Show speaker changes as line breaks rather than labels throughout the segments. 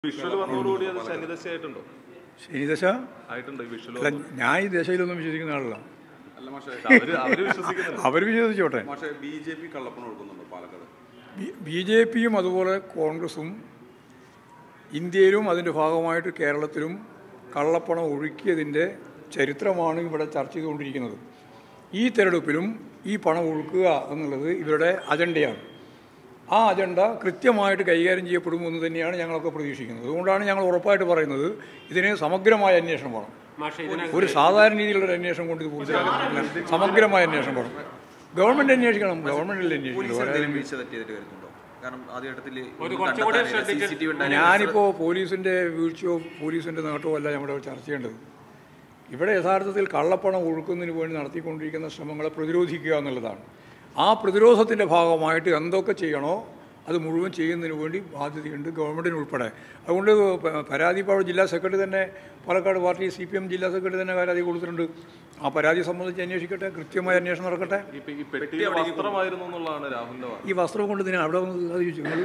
Visual വന്നതോടുകൂടി അത് ശനിദശയായിട്ടുണ്ടോ
ശനിദശ
ആയിട്ടുണ്ട് ഈ വിഷ്വൽ
അല്ല ഞാൻ ഈ ദശയിലൊന്നും വിശ്വസിക്കുന്ന ആളല്ല
അല്ല മാഷെ
അവര് അവര് വിശ്വസിക്കുന്നുണ്ട്
അവർ വിശ്വസിച്ചോട്ടെ
മാഷെ ബി ജെ പി കള്ളപ്പണം കൊടുക്കുന്നുണ്ടോ പാലക്കാട്
ബി ജെ പിയും അതുപോലെ കോൺഗ്രസും ഇന്ത്യയിലും അതിൻ്റെ ഭാഗമായിട്ട് കേരളത്തിലും കള്ളപ്പണം ഒഴുക്കിയതിൻ്റെ ചരിത്രമാണ് ഇവിടെ ചർച്ച ചെയ്തുകൊണ്ടിരിക്കുന്നത് ഈ തെരഞ്ഞെടുപ്പിലും ഈ പണം ഒഴുക്കുക എന്നുള്ളത് ഇവരുടെ അജണ്ടയാണ് ആ അജണ്ട കൃത്യമായിട്ട് കൈകാര്യം ചെയ്യപ്പെടുമെന്ന് തന്നെയാണ് ഞങ്ങളൊക്കെ പ്രതീക്ഷിക്കുന്നത് അതുകൊണ്ടാണ് ഞങ്ങൾ ഉറപ്പായിട്ട് പറയുന്നത് ഇതിന് സമഗ്രമായ അന്വേഷണം വേണം
മാഷെ ഇതിനകത്ത്
ഒരു സാധാരണ രീതിയിലുള്ള ഒരു അന്വേഷണം കൊണ്ട് ഇത് പൂർത്തിയാക്കാൻ സമഗ്രമായ അന്വേഷണം വേണം ഗവൺമെൻറ് അന്വേഷിക്കണം ഗവൺമെൻറ്റിൽ
പോലീസ്
അന്വേഷിക്കണം
എന്തെങ്കിലും വീഴ്ച പറ്റിയതായിട്ട് കരുതുന്നുണ്ടോ കാരണം ആദ്യഘട്ടത്തിൽ
ഒരു കുറച്ചും കൂടി ശ്രദ്ധിച്ച്
സി സി ടി വി
ഞാനിപ്പോൾ പോലീസിൻ്റെ വീഴ്ചയോ പോലീസിൻ്റെ നേട്ടമോ അല്ല നമ്മുടെ ചർച്ച ചെയ്യേണ്ടത് ഇവിടെ യഥാർത്ഥത്തിൽ കള്ളപ്പണം ഒഴുക്കുന്നതിന് വേണ്ടി നടത്തിക്കൊണ്ടിരിക്കുന്ന ശ്രമങ്ങളെ പ്രതിരോധിക്കുക എന്നുള്ളതാണ് ആ പ്രതിരോധത്തിൻ്റെ ഭാഗമായിട്ട് എന്തൊക്കെ ചെയ്യണോ അത് മുഴുവൻ ചെയ്യുന്നതിന് വേണ്ടി ബാധ്യതയുണ്ട് ഗവൺമെൻറ്റിന് ഉൾപ്പെടെ അതുകൊണ്ട് പ- പരാതി ഇപ്പോൾ അവിടെ ജില്ലാ സെക്രട്ടറി തന്നെ പാലക്കാട് പാർട്ടി സി പി എം ജില്ലാ സെക്രട്ടറി തന്നെ പരാതി കൊടുത്തിട്ടുണ്ട് ആ പരാതി സംബന്ധിച്ച് അന്വേഷിക്കട്ടെ കൃത്യമായ അന്വേഷണം നടക്കട്ടെ
ഇപ്പൊ ഈ പെട്ടി വസ്ത്രമായിരുന്നു എന്നുള്ളതാണ് രാഹുലിന്റെ വാദം
ഈ വസ്ത്രം കൊണ്ട് ഇതിനെ അവിടെ വന്ന് അത് ചോദിച്ചു നിങ്ങൾ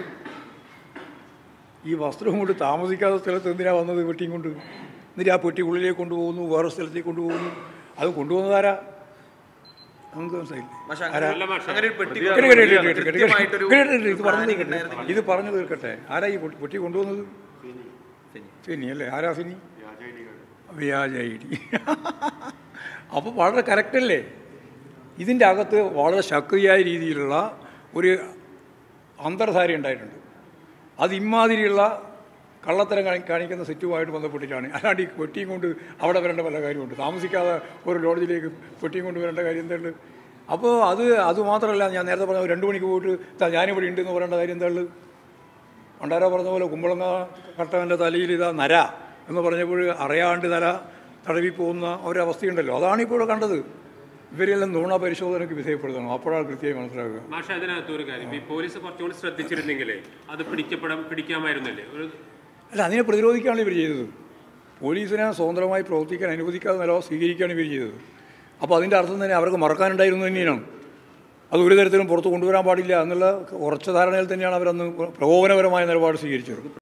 ഈ വസ്ത്രം കൊണ്ട് താമസിക്കാത്ത സ്ഥലത്ത് എന്തിനാണ് വന്നത് പെട്ടിയും കൊണ്ട് എന്നിട്ട് ആ പെട്ടി ഉള്ളിലേക്ക് കൊണ്ടുപോകുന്നു വേറെ സ്ഥലത്തേക്ക് കൊണ്ടുപോകുന്നു അത് കൊണ്ടുപോകുന്നതാരാ നമുക്ക് മനസ്സിലായില്ലേ
മാഷെ
ആരാ?
അങ്ങനെ അങ്ങനെ ഒരു പെട്ടി
കേട്ട് കേട്ട് കേട്ട് കേട്ട് കേട്ട് കേട്ട്
കൃത്യമായിട്ടൊരു
കേട്ട് കേട്ട് ഇത് പറഞ്ഞു
planning
തീർക്കട്ടെ
ഉണ്ടായിരുന്നെങ്കിൽ
ഇത് പറഞ്ഞു തീർക്കട്ടെ ആരാ ഈ പെട്ടി- പെട്ടി കൊണ്ടുവന്നത്
ശരി.
ഫിനി അല്ലേ ആരാ ഫിനി വ്യാജ ഐ ഡി അപ്പോൾ വളരെ കറക്റ്റല്ലേ ഇതിൻ്റെ അകത്ത് വളരെ ശക്തിയായ രീതിയിലുള്ള ഒരു അന്തർധാര ഉണ്ടായിട്ടുണ്ട് അത് ഇമാതിരിയുള്ള കള്ളത്തരം കാണി കാണിക്കുന്ന സെറ്റുമായിട്ട് ബന്ധപ്പെട്ടിട്ടാണ് അല്ലാണ്ട് ഈ പെട്ടിയും കൊണ്ട് അവിടെ വരേണ്ട വല്ല കാര്യമുണ്ട് താമസിക്കാതെ ഒരു ലോഡ്ജിലേക്ക് പെട്ടിയും കൊണ്ട് വരേണ്ട കാര്യം എന്തുണ്ട് അപ്പോൾ അത് അത് മാത്രമല്ല ഞാൻ നേരത്തെ പറഞ്ഞ രണ്ട് മണിക്ക് പോയിട്ട് "ദാ ഞാനിവിടെ ഉണ്ട് എന്ന് പറയേണ്ട കാര്യം എന്താണ് പണ്ടാരോ പറഞ്ഞ പോലെ കുമ്പളങ്ങ കട്ടവൻ്റെ തലയിൽ ഇതാ നര എന്ന് പറഞ്ഞപ്പോൾ അറിയാണ്ട് നര തടവി പോകുന്ന ഒരവസ്ഥയുണ്ടല്ലോ അതാണ് ഇപ്പോൾ ഇവിടെ കണ്ടത് ഇവരെല്ലാം നുണ പരിശോധനയ്ക്ക് വിധേയപ്പെടുത്തണം അപ്പോഴാണ് കൃത്യമായി മനസ്സിലാക്കുക
മാഷെ അതിനകത്ത് ഒരു കാര്യം ഈ പോലീസ് കുറച്ചുകൂടി ശ്രദ്ധിച്ചിരുന്നെങ്കിലേ അത് പിടിക്കപ്പെടാൻ പിടിക്കാമായിരുന്നല്ലേ ഒരു
അല്ല അതിനെ പ്രതിരോധിക്കുകയാണ് ഇവർ ചെയ്തത് പോലീസിനെ സ്വതന്ത്രമായി പ്രവർത്തിക്കാൻ അനുവദിക്കാതെ നില സ്വീകരിക്കുകയാണ് ഇവർ ചെയ്തത് അപ്പോൾ അതിൻ്റെ അർത്ഥം തന്നെ അവർക്ക് മറക്കാനുണ്ടായിരുന്നു തന്നെയാണ് അത് ഒരു തരത്തിലും പുറത്ത് കൊണ്ടുവരാൻ പാടില്ല എന്നുള്ള ഉറച്ച ധാരണയിൽ തന്നെയാണ് അവരന്ന് പ്രകോപനപരമായ നിലപാട് സ്വീകരിച്ചത്